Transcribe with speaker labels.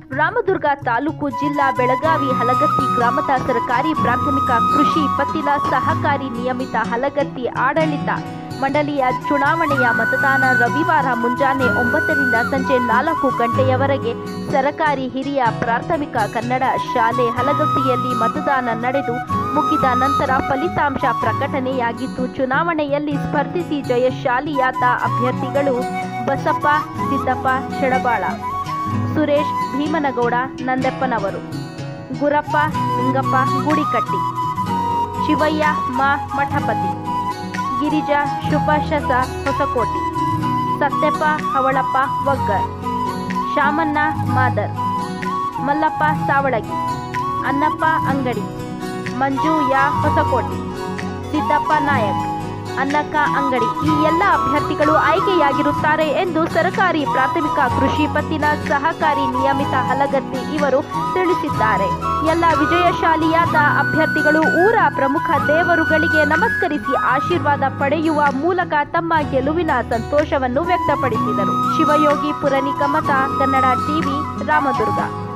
Speaker 1: ರಾಮದುರ್ಗ ತಾಲೂಕು ಜಿಲ್ಲಾ ಬೆಳಗಾವಿ ಹಲಗತ್ತಿ ಗ್ರಾಮದ ಸರ್ಕಾರಿ ಪ್ರಾಥಮಿಕ ಕೃಷಿ ಪತ್ತಿಲ ಸಹಕಾರಿ ನಿಯಮಿತ ಹಲಗತ್ತಿ ಆಡಳಿತ ಮಂಡಳಿಯ ಚುನಾವಣೆಯ ಮತದಾನ ರವಿವಾರ ಮುಂಜಾನೆ ಒಂಬತ್ತರಿಂದ ಸಂಜೆ ನಾಲ್ಕು ಗಂಟೆಯವರೆಗೆ ಸರಕಾರಿ ಹಿರಿಯ ಪ್ರಾಥಮಿಕ ಕನ್ನಡ ಶಾಲೆ ಹಲಗತ್ತಿಯಲ್ಲಿ ಮತದಾನ ನಡೆದು ಮುಗಿದ ನಂತರ ಫಲಿತಾಂಶ ಪ್ರಕಟಣೆಯಾಗಿದ್ದು ಚುನಾವಣೆಯಲ್ಲಿ ಸ್ಪರ್ಧಿಸಿ ಜಯಶಾಲಿಯಾದ ಅಭ್ಯರ್ಥಿಗಳು ಬಸಪ್ಪ ಸಿದ್ದಪ್ಪ ಶೆಡಬಾಳ ಸುರೇಶ್ ಭೀಮನಗೌಡ ನಂದೆಪ್ಪನವರು ಗುರಪ್ಪ ನಿಂಗಪ್ಪ ಗುಡಿಕಟ್ಟಿ ಶಿವಯ್ಯ ಮಾ ಮಠಪತಿ ಗಿರಿಜಾ ಶುಭಶಸ ಹೊಸಕೋಟಿ ಸತ್ಯಪ್ಪ ಹವಳಪ್ಪ ವಗ್ಗರ್ ಶಾಮಣ್ಣ ಮಾದರ್ ಮಲ್ಲಪ್ಪ ಸಾವಳಗಿ ಅನ್ನಪ್ಪ ಅಂಗಡಿ ಮಂಜು ಯಾ ಹೊಸಕೋಟಿ ಸಿದ್ದಪ್ಪ ನಾಯಕ್ ಅನ್ನಕ್ಕ ಅಂಗಡಿ ಈ ಎಲ್ಲ ಅಭ್ಯರ್ಥಿಗಳು ಆಯ್ಕೆಯಾಗಿರುತ್ತಾರೆ ಎಂದು ಸರ್ಕಾರಿ ಪ್ರಾಥಮಿಕ ಕೃಷಿ ಪತ್ತಿನ ಸಹಕಾರಿ ನಿಯಮಿತ ಹಲಗತ್ತಿ ಇವರು ತಿಳಿಸಿದ್ದಾರೆ ಎಲ್ಲ ವಿಜಯಶಾಲಿಯಾದ ಅಭ್ಯರ್ಥಿಗಳು ಊರ ಪ್ರಮುಖ ದೇವರುಗಳಿಗೆ ನಮಸ್ಕರಿಸಿ ಆಶೀರ್ವಾದ ಪಡೆಯುವ ಮೂಲಕ ತಮ್ಮ ಗೆಲುವಿನ ಸಂತೋಷವನ್ನು ವ್ಯಕ್ತಪಡಿಸಿದರು ಶಿವಯೋಗಿ ಪುರನಿಕ ಮತ ಕನ್ನಡ ಟಿವಿ ರಾಮದುರ್ಗ